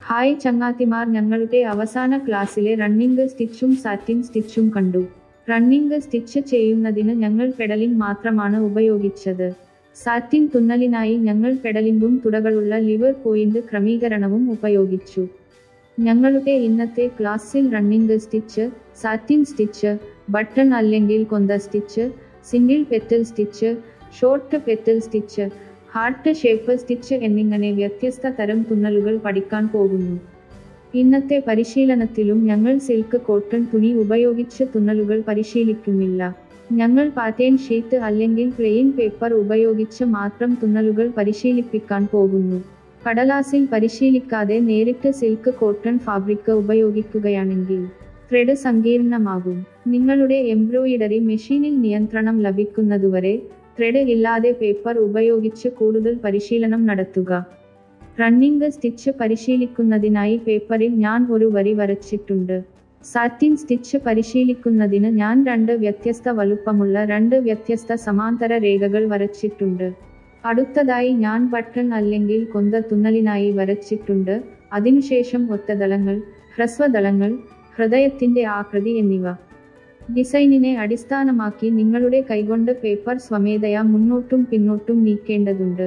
hi ചങ്ങാത്തിമാർ ഞങ്ങളുടെ അവസാന ക്ലാസ്സിലെ റണ്ണിംഗ് സ്റ്റിച്ചും സാറ്റിൻ സ്റ്റിച്ചും കണ്ടു റണ്ണിംഗ് സ്റ്റിച്ച് ചെയ്യുന്നതിന് ഞങ്ങൾ പെഡലിംഗ് മാത്രമാണ് ഉപയോഗിച്ചത് സാറ്റിൻ തുന്നലിനായി ഞങ്ങൾ പെഡലിംഗും തുടകളുള്ള ലിവർ പോയിന്റ് ക്രമീകരണവും ഉപയോഗിച്ചു ഞങ്ങളുടെ ഇന്നത്തെ ക്ലാസ്സിൽ running stitch satin stitch button അല്ലെങ്കിൽ കൊന്ത stitch single petal stitch short petal stitch heart shape stitch എന്നിങ്ങനെ വ്യത്യസ്ത തരം തുന്നലുകൾ പഠിക്കാൻ പോകുന്നു ഇന്നത്തെ പരിശീലനത്തിലും ഞങ്ങൾ സിൽക്ക് കോട്ടൺ തുണി ഉപയോഗിച്ച് തുന്നലുകൾ പരിശീലിക്കുന്നില്ല ഞങ്ങൾ പാറ്റേൺ ഷീറ്റ് അല്ലെങ്കിൽ പ്ലെയിൻ പേപ്പർ ഉപയോഗിച്ച് മാത്രം തുന്നലുകൾ പരിശീലിപ്പിക്കാൻ പോകുന്നു കടലാസിൽ പരിശീലിക്കാതെ നേരിട്ട് സിൽക്ക് കോട്ടൺ ഫാബ്രിക് ഉപയോഗിക്കുകയാണെങ്കിൽ ത്രെഡ് സങ്കീർണമാകും നിങ്ങളുടെ എംബ്രോയിഡറി മെഷീനിൽ നിയന്ത്രണം ലഭിക്കുന്നതുവരെ ത്രെഡ് ഇല്ലാതെ പേപ്പർ ഉപയോഗിച്ച് കൂടുതൽ പരിശീലനം നടത്തുക റണ്ണിംഗ് സ്റ്റിച്ച് പരിശീലിക്കുന്നതിനായി പേപ്പറിൽ ഞാൻ ഒരു വരി വരച്ചിട്ടുണ്ട് സാറ്റിൻ സ്റ്റിച്ച് പരിശീലിക്കുന്നതിന് ഞാൻ രണ്ട് വ്യത്യസ്ത വലുപ്പമുള്ള രണ്ട് വ്യത്യസ്ത സമാന്തര രേഖകൾ വരച്ചിട്ടുണ്ട് അടുത്തതായി ഞാൻ ബട്ടൺ അല്ലെങ്കിൽ കൊന്ത തുന്നലിനായി വരച്ചിട്ടുണ്ട് അതിനുശേഷം ഒറ്റദളങ്ങൾ ഹ്രസ്വദളങ്ങൾ ഹൃദയത്തിന്റെ ആകൃതി എന്നിവ ഡിസൈനിനെ അടിസ്ഥാനമാക്കി നിങ്ങളുടെ കൈകൊണ്ട് പേപ്പർ സ്വമേധയാ മുന്നോട്ടും പിന്നോട്ടും നീക്കേണ്ടതുണ്ട്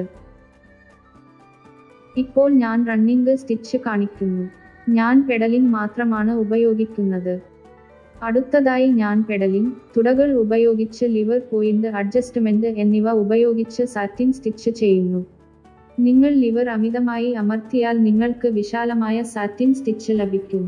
ഇപ്പോൾ ഞാൻ റണ്ണിംഗ് സ്റ്റിച്ച് കാണിക്കുന്നു ഞാൻ പെഡലിംഗ് മാത്രമാണ് ഉപയോഗിക്കുന്നത് അടുത്തതായി ഞാൻ പെഡലിംഗ് തുടകൾ ഉപയോഗിച്ച് ലിവർ പോയിന്റ് അഡ്ജസ്റ്റ്മെന്റ് എന്നിവ ഉപയോഗിച്ച് സാറ്റിൻ സ്റ്റിച്ച് ചെയ്യുന്നു നിങ്ങൾ ലിവർ അമിതമായി അമർത്തിയാൽ നിങ്ങൾക്ക് വിശാലമായ സാറ്റിൻ സ്റ്റിച്ച് ലഭിക്കും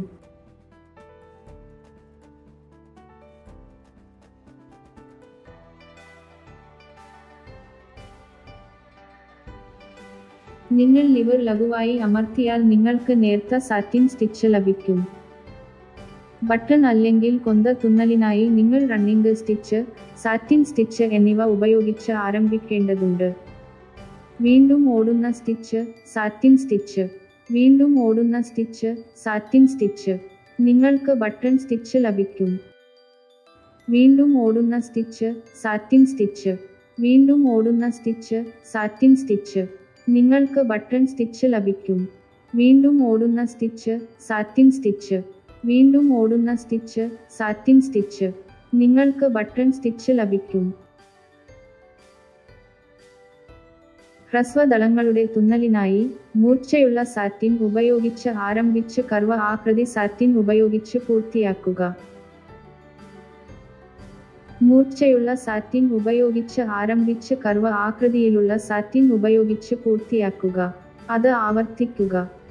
നിങ്ങൾ ലിവർ ലഘുവായി അമർത്തിയാൽ നിങ്ങൾക്ക് നേർത്ത സാറ്റിൻ സ്റ്റിച്ച് ലഭിക്കും ബട്ടൺ അല്ലെങ്കിൽ കൊന്ത തുന്നലിനായി നിങ്ങൾ റണ്ണിംഗ് സ്റ്റിച്ച് സാറ്റിൻ സ്റ്റിച്ച് എന്നിവ ഉപയോഗിച്ച് ആരംഭിക്കേണ്ടതുണ്ട് വീണ്ടും ഓടുന്ന സ്റ്റിച്ച് സാറ്റിൻ സ്റ്റിച്ച് വീണ്ടും ഓടുന്ന സ്റ്റിച്ച് സാറ്റിൻ സ്റ്റിച്ച് നിങ്ങൾക്ക് ബട്ടൺ സ്റ്റിച്ച് ലഭിക്കും വീണ്ടും ഓടുന്ന സ്റ്റിച്ച് സാറ്റിൻ സ്റ്റിച്ച് വീണ്ടും ഓടുന്ന സ്റ്റിച്ച് സാറ്റിൻ സ്റ്റിച്ച് നിങ്ങൾക്ക് ബട്ടൺ സ്റ്റിച്ച് ലഭിക്കും വീണ്ടും ഓടുന്ന സ്റ്റിച്ച് സാറ്റിൻ സ്റ്റിച്ച് വീണ്ടും ഓടുന്ന സ്റ്റിച്ച് സാറ്റിൻ സ്റ്റിച്ച് നിങ്ങൾക്ക് ബട്ടൺ സ്റ്റിച്ച് ലഭിക്കും ഹ്രസ്വദളങ്ങളുടെ തുന്നലിനായി മൂർച്ചയുള്ള സാറ്റിൻ ഉപയോഗിച്ച് ആരംഭിച്ച് കർവ ആകൃതി സാറ്റിൻ ഉപയോഗിച്ച് പൂർത്തിയാക്കുക മൂർച്ചയുള്ള സാറ്റിൻ ഉപയോഗിച്ച് ആരംഭിച്ച് കർവ ആകൃതിയിലുള്ള സാറ്റിൻ ഉപയോഗിച്ച് പൂർത്തിയാക്കുക അത് ആവർത്തിക്കുക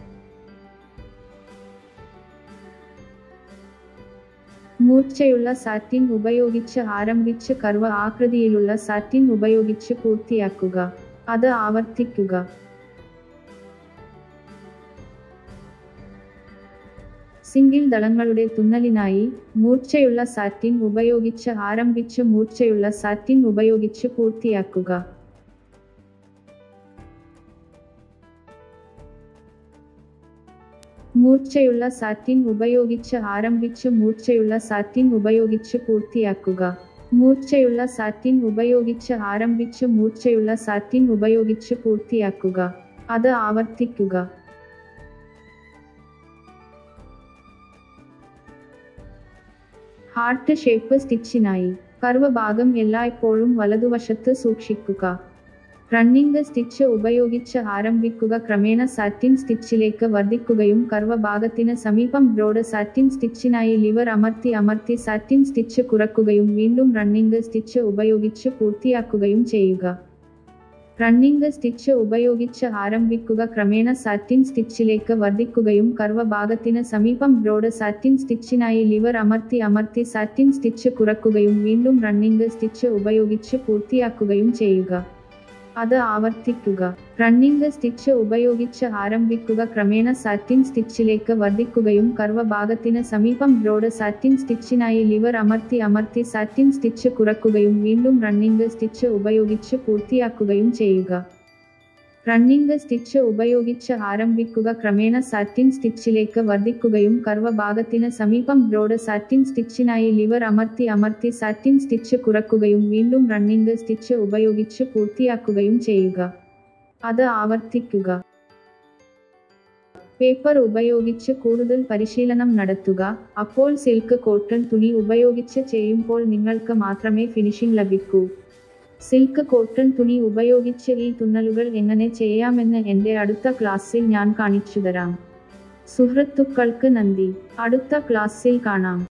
മൂർച്ചയുള്ള സാറ്റിൻ ഉപയോഗിച്ച് ആരംഭിച്ച് കർവ ആകൃതിയിലുള്ള സാറ്റിൻ ഉപയോഗിച്ച് പൂർത്തിയാക്കുക അത് ആവർത്തിക്കുക സിംഗിൾ ദളങ്ങളുടെ തുന്നലിനായി മൂർച്ചയുള്ള സാറ്റിൻ ഉപയോഗിച്ച് ആരംഭിച്ച് മൂർച്ചയുള്ള സാറ്റിൻ ഉപയോഗിച്ച് പൂർത്തിയാക്കുക മൂർച്ചയുള്ള സാറ്റിൻ ഉപയോഗിച്ച് ആരംഭിച്ച് മൂർച്ചയുള്ള സാറ്റിൻ ഉപയോഗിച്ച് പൂർത്തിയാക്കുക മൂർച്ചയുള്ള സാറ്റിൻ ഉപയോഗിച്ച് ആരംഭിച്ച് മൂർച്ചയുള്ള സാറ്റിൻ ഉപയോഗിച്ച് പൂർത്തിയാക്കുക അത് ആവർത്തിക്കുക ഹാർട്ട് ഷേപ്പ് സ്റ്റിച്ചിനായി കർവ് ഭാഗം എല്ലായ്പ്പോഴും വലതുവശത്ത് സൂക്ഷിക്കുക റണ്ണിംഗ് സ്റ്റിച്ച് ഉപയോഗിച്ച് ആരംഭിക്കുക ക്രമേണ സാറ്റിൻ സ്റ്റിച്ചിലേക്ക് വർദ്ധിക്കുകയും കർവ ഭാഗത്തിന് സമീപം ബ്രോഡ് സാറ്റിൻ സ്റ്റിച്ചിനായി ലിവർ അമർത്തി അമർത്തി സാറ്റിൻ സ്റ്റിച്ച് കുറക്കുകയും വീണ്ടും റണ്ണിംഗ് സ്റ്റിച്ച് ഉപയോഗിച്ച് പൂർത്തിയാക്കുകയും ചെയ്യുക റണ്ണിംഗ് സ്റ്റിച്ച് ഉപയോഗിച്ച് ആരംഭിക്കുക ക്രമേണ സാറ്റിൻ സ്റ്റിച്ചിലേക്ക് വർദ്ധിക്കുകയും കർവ ഭാഗത്തിന് സമീപം ബ്രോഡ് സാറ്റിൻ സ്റ്റിച്ചിനായി ലിവർ അമർത്തി അമർത്തി സാറ്റിൻ സ്റ്റിച്ച് കുറക്കുകയും വീണ്ടും റണ്ണിംഗ് സ്റ്റിച്ച് ഉപയോഗിച്ച് പൂർത്തിയാക്കുകയും ചെയ്യുക അത് ആവർത്തിക്കുക റണ്ണിംഗ് സ്റ്റിച്ച് ഉപയോഗിച്ച് ആരംഭിക്കുക ക്രമേണ സാറ്റിൻ സ്റ്റിച്ചിലേക്ക് വർദ്ധിക്കുകയും കർവ ഭാഗത്തിന് സമീപം ബ്രോഡ് സാറ്റിൻ സ്റ്റിച്ചിനായി ലിവർ അമർത്തി അമർത്തി സാറ്റിൻ സ്റ്റിച്ച് കുറക്കുകയും വീണ്ടും റണ്ണിംഗ് സ്റ്റിച്ച് ഉപയോഗിച്ച് പൂർത്തിയാക്കുകയും ചെയ്യുക റണ്ണിംഗ് സ്റ്റിച്ച് ഉപയോഗിച്ച് ആരംഭിക്കുക ക്രമേണ സാറ്റിൻ സ്റ്റിച്ചിലേക്ക് വർദ്ധിക്കുകയും കർവ ഭാഗത്തിന് സമീപം ബ്രോഡ് സാറ്റിൻ സ്റ്റിച്ചിനായി ലിവർ അമർത്തി അമർത്തി സാറ്റിൻ സ്റ്റിച്ച് കുറക്കുകയും വീണ്ടും റണ്ണിംഗ് സ്റ്റിച്ച് ഉപയോഗിച്ച് പൂർത്തിയാക്കുകയും ചെയ്യുക അത് ആവർത്തിക്കുക പേപ്പർ ഉപയോഗിച്ച് കൂടുതൽ പരിശീലനം നടത്തുക അപ്പോൾ സിൽക്ക് കോട്ടൺ തുണി ഉപയോഗിച്ച് ചെയ്യുമ്പോൾ നിങ്ങൾക്ക് മാത്രമേ ഫിനിഷിംഗ് ലഭിക്കൂ സിൽക്ക് കോട്ടൺ തുണി ഉപയോഗിച്ച് ഈ തുന്നലുകൾ എങ്ങനെ ചെയ്യാമെന്ന് എൻ്റെ അടുത്ത ക്ലാസ്സിൽ ഞാൻ കാണിച്ചുതരാം സുഹൃത്തുക്കൾക്ക് നന്ദി അടുത്ത ക്ലാസ്സിൽ കാണാം